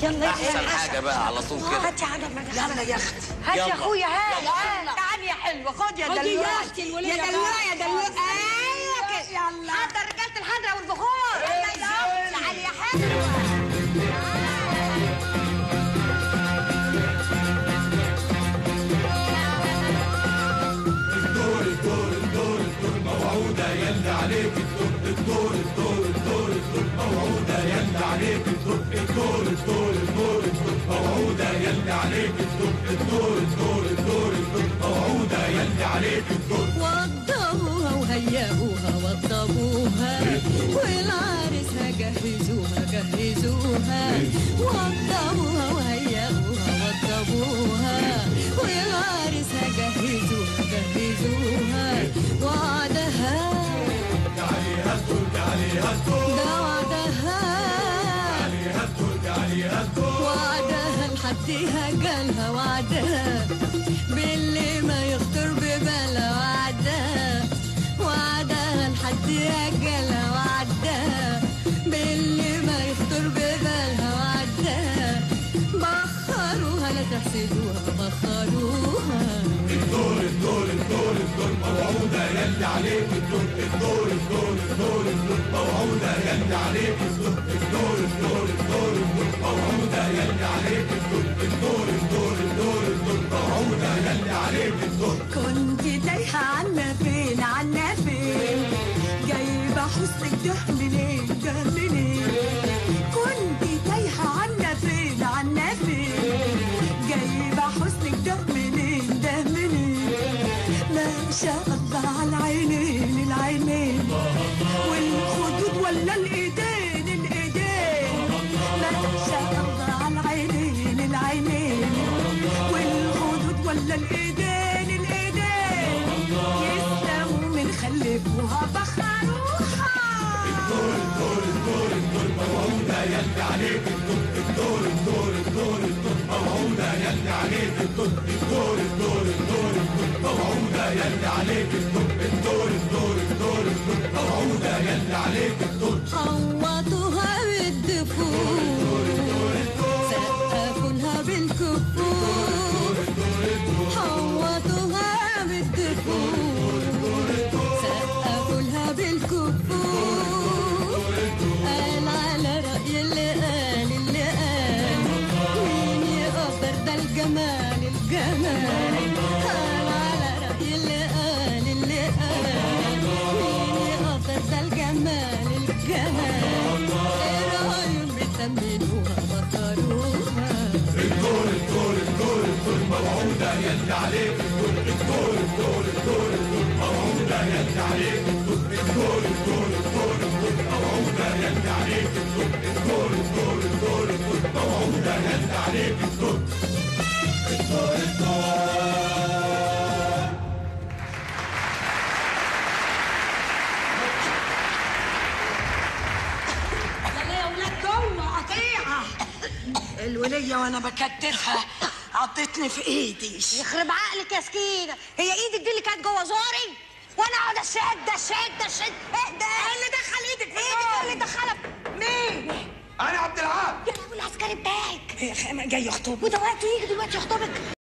يلا احسن حاجه بقى على طول كده هاتي على ما يلا يا اختي هات يلا. يا اخويا هات يلا. هات. تعالي يا حلوه خد يا خدي دلوعه يا اختي الولية يا بقى. دلوعه يا دلوعه ايوه كده يلا. حتى رجاله الحضره والبخور يلا تعالي يا حلوه وضبوها وهيئوها وضبوها والعرسها جهزوها جهزوها وضبوها وهيئوها وضبوها والعرسها جهزوها جهزوها وعدها ده وعدها وعدها لحديها جالها وعدها باللي ما يخطر ببالها وعدها وعدها لحديها جالها وعدها باللي ما يخطر ببالها وعدها بخروها لا تحسدوها بخروها كنت تايهة عنا فين عنا فين جايبة حسنك ده منين ده منين كنت تايهة عنا فين عنا فين جايبة حسنك ده منين ده منين ما شاء الله على العينين العينين والخدود ولا الايدين الايدين ما شاء الله على العينين العينين والخدود ولا الايدين الايدين يسلموا من خلفوها بخروها حوطوها بالدفور سقفوا لها بالكفور حوطوها بالدفور سقفوا لها بالكفور قال على رأي اللي قال اللي قال مين يقدر ده الجمال الجمال قال على رأي اللي قال اللي قال مين يقدر ده الجمال الجمال ايه رأيهم بتمنوها بطروها يلا يا ولاد جوه قطيعة الولية وانا بكترها عطتني في ايدي يخرب عقلك يا سكينه هي ايدك دي اللي كانت جوه زوري وانا اقعد اشد اشد اشد اهدى اللي دخل ايدك في ايدك النار؟ اللي دخلك مين؟ انا عبد العال يا ابو العسكري بتاعك هي خامة جاي يخطب وده وقته يجي دلوقتي يخطبك